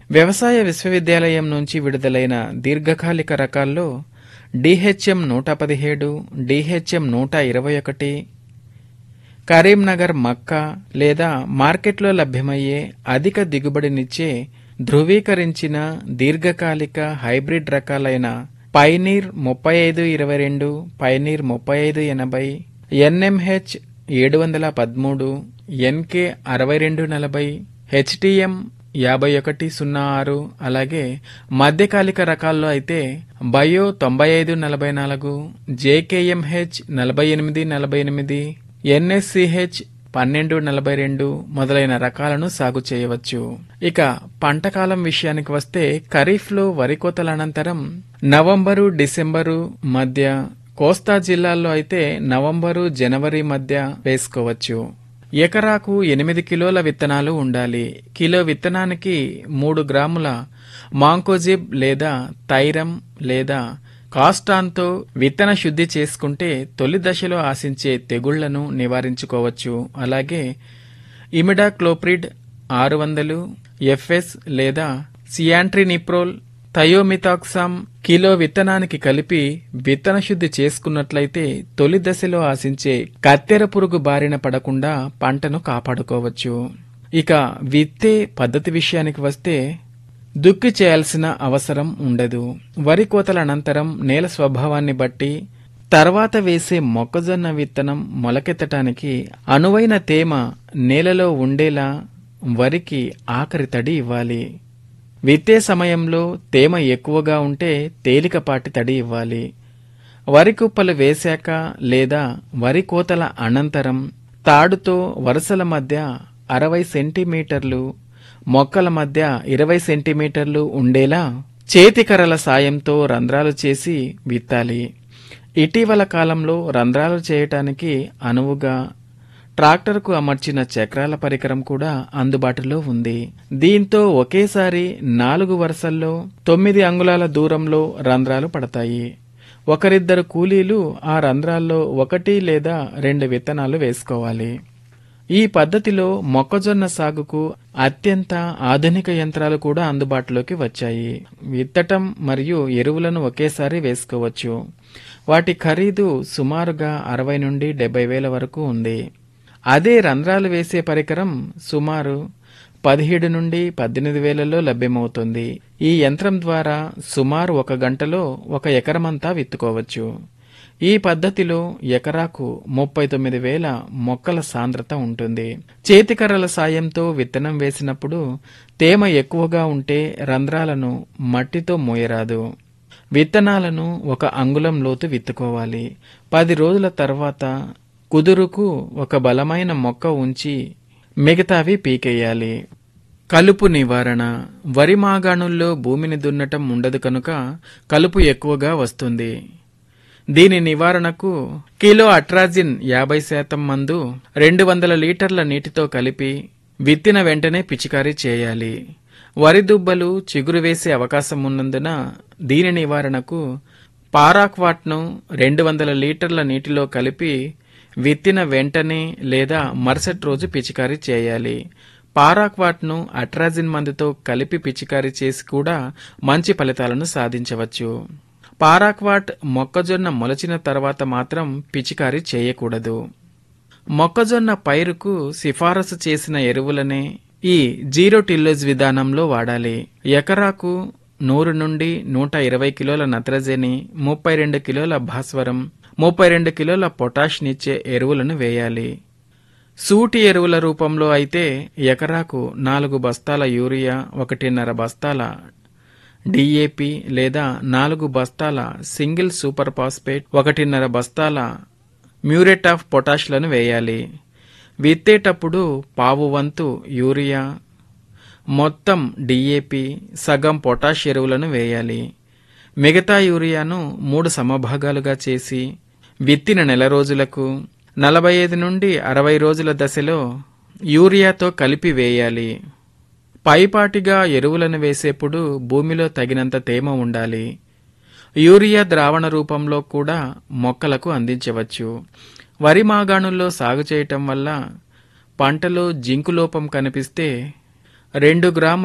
వ్యవసాయ విశ్వవిద్యాలయం నుంచి విడుదలైన దీర్ఘకాలిక రకాల్లో డిహెచ్ఎం నూట పదిహేడు డిహెచ్ఎం నూట ఇరవై ఒకటి కరీంనగర్ మక్క లేదా మార్కెట్లో లభ్యమయ్యే అధిక దిగుబడినిచ్చే ధృవీకరించిన దీర్ఘకాలిక హైబ్రిడ్ రకాలైన పైనీర్ ముప్పై ఐదు ఇరవై రెండు పైనీర్ ముప్పై ఐదు ఎనభై ఎన్ఎంహెచ్ ఏడు వందల పదమూడు ఎన్కే అరవై రెండు నలభై హెచ్టిఎం యాభై ఒకటి సున్నా ఆరు అలాగే మధ్యకాలిక రకాల్లో అయితే బయో తొంభై ఐదు నలభై నాలుగు జేకేఎంహెచ్ నలభై ఎనిమిది నలభై ఎనిమిది ఎన్ఎస్సిహెచ్ పన్నెండు నలభై రెండు మొదలైన రకాలను సాగు చేయవచ్చు ఇక పంటకాలం విషయానికి వస్తే ఖరీఫ్లో వరి కోతల అనంతరం నవంబరు డిసెంబరు మధ్య కోస్తా జిల్లాల్లో అయితే నవంబరు జనవరి మధ్య వేసుకోవచ్చు ఎకరాకు ఎనిమిది కిలోల విత్తనాలు ఉండాలి కిలో విత్తనానికి మూడు గ్రాముల మాంకోజిబ్ లేదా తైరం లేదా కాస్టాన్తో విత్తన శుద్ధి చేసుకుంటే తొలి దశలో ఆశించే తెగుళ్లను నివారించుకోవచ్చు అలాగే ఇమిడాక్లోప్రిడ్ ఆరు వందలు ఎఫ్ఎస్ లేదా సియాంట్రినిప్రోల్ థయోమితాక్సామ్ కిలో విత్తనానికి కలిపి విత్తన శుద్ధి చేసుకున్నట్లయితే తొలి దశలో ఆశించే కత్తెర పురుగు బారిన పడకుండా పంటను కాపాడుకోవచ్చు ఇక విత్తే పద్ధతి విషయానికి వస్తే దుక్కి చేయాల్సిన అవసరం ఉండదు వరి కోతల అనంతరం నేల స్వభావాన్ని బట్టి తర్వాత వేసే మొక్కజొన్న విత్తనం మొలకెత్తటానికి అనువైన తేమ నేలలో ఉండేలా వరికి ఆఖరి తడి ఇవ్వాలి విత్తే సమయంలో తేమ ఎక్కువగా ఉంటే తేలికపాటి తడి ఇవ్వాలి వరి కుప్పలు వేశాక లేదా వరి కోతల అనంతరం తాడుతో వరుసల మధ్య అరవై సెంటీమీటర్లు మొక్కల మధ్య ఇరవై సెంటీమీటర్లు ఉండేలా చేతికర్రల సాయంతో రంధ్రాలు చేసి విత్తాలి ఇటీవల కాలంలో రంధ్రాలు చేయటానికి అనువుగా ట్రాక్టర్కు అమర్చిన చక్రాల పరికరం కూడా అందుబాటులో ఉంది దీంతో ఒకేసారి నాలుగు వరుసల్లో తొమ్మిది అంగుళాల దూరంలో రంధ్రాలు పడతాయి ఒకరిద్దరు కూలీలు ఆ రంధ్రాల్లో ఒకటి లేదా రెండు విత్తనాలు వేసుకోవాలి ఈ పద్ధతిలో మొక్కజొన్న సాగుకు అత్యంత ఆధునిక యంత్రాలు కూడా అందుబాటులోకి వచ్చాయి విత్తటం మరియు ఎరువులను ఒకేసారి వేసుకోవచ్చు వాటి ఖరీదు సుమారుగా అరవై నుండి డెబ్బై వేల వరకు ఉంది అదే రంధ్రాలు వేసే పరికరం సుమారు పదిహేడు నుండి పద్దెనిమిది వేలలో లభ్యమవుతుంది ఈ యంత్రం ద్వారా సుమారు ఒక గంటలో ఒక ఎకరమంతా విత్తుకోవచ్చు ఈ పద్ధతిలో ఎకరాకు ముప్పై తొమ్మిది వేల మొక్కల సాంద్రత ఉంటుంది చేతికర్రల సాయంతో విత్తనం వేసినప్పుడు తేమ ఎక్కువగా ఉంటే రంధ్రాలను మట్టితో మోయరాదు విత్తనాలను ఒక అంగుళం లోతు విత్తుకోవాలి పది రోజుల తర్వాత కుదురుకు ఒక బలమైన మొక్క ఉంచి మిగతావి పీకేయాలి కలుపు నివారణ వరి మాగాణుల్లో భూమిని దున్నటం ఉండదు కనుక కలుపు ఎక్కువగా వస్తుంది దీని నివారణకు కిలో అట్రాజిన్ యాభై శాతం మందు రెండు వందల లీటర్ల నీటితో కలిపి విత్తిన వెంటనే పిచికారీ చేయాలి వరి దుబ్బలు చిగురు వేసే అవకాశం ఉన్నందున దీని నివారణకు పారాక్వాట్ను రెండు వందల లీటర్ల నీటిలో కలిపి విత్తిన వెంటనే లేదా మరుసటి రోజు పిచికారీ చేయాలి పారాక్వాట్ను అట్రాజిన్ మందుతో కలిపి పిచికారీ చేసి కూడా మంచి ఫలితాలను సాధించవచ్చు పారాక్వాట్ మొక్కజొన్న మొలచిన తర్వాత మాత్రం పిచికారీ చేయకూడదు మొక్కజొన్న పైరుకు సిఫారసు చేసిన ఎరువులనే ఈ జీరో టిల్లోజ్ విధానంలో వాడాలి ఎకరాకు నూరు నుండి నూట ఇరవై కిలోల నత్రజని ముప్పై రెండు కిలోల భాస్వరం ముప్పై రెండు కిలోల పొటాష్నిచ్చే ఎరువులను వేయాలి సూటి ఎరువుల రూపంలో అయితే ఎకరాకు నాలుగు బస్తాల యూరియా ఒకటిన్నర బస్తాల డిఏపి లేదా నాలుగు బస్తాల సింగిల్ సూపర్ ఫాస్ఫేట్ ఒకటిన్నర బస్తాల మ్యూరేట్ ఆఫ్ పొటాష్లను వేయాలి విత్తేటప్పుడు పావు వంతు యూరియా మొత్తం డిఏపి సగం పొటాష్ ఎరువులను వేయాలి మిగతా యూరియాను మూడు సమభాగాలుగా చేసి విత్తిన నెల రోజులకు నలభై ఐదు నుండి అరవై రోజుల దశలో యూరియాతో కలిపి వేయాలి పైపాటిగా ఎరువులను వేసేప్పుడు భూమిలో తగినంత తేమ ఉండాలి యూరియా ద్రావణ రూపంలో కూడా మొక్కలకు అందించవచ్చు వరి మాగాణుల్లో సాగు చేయటం వల్ల పంటలో జింకు లోపం కనిపిస్తే రెండు గ్రాముల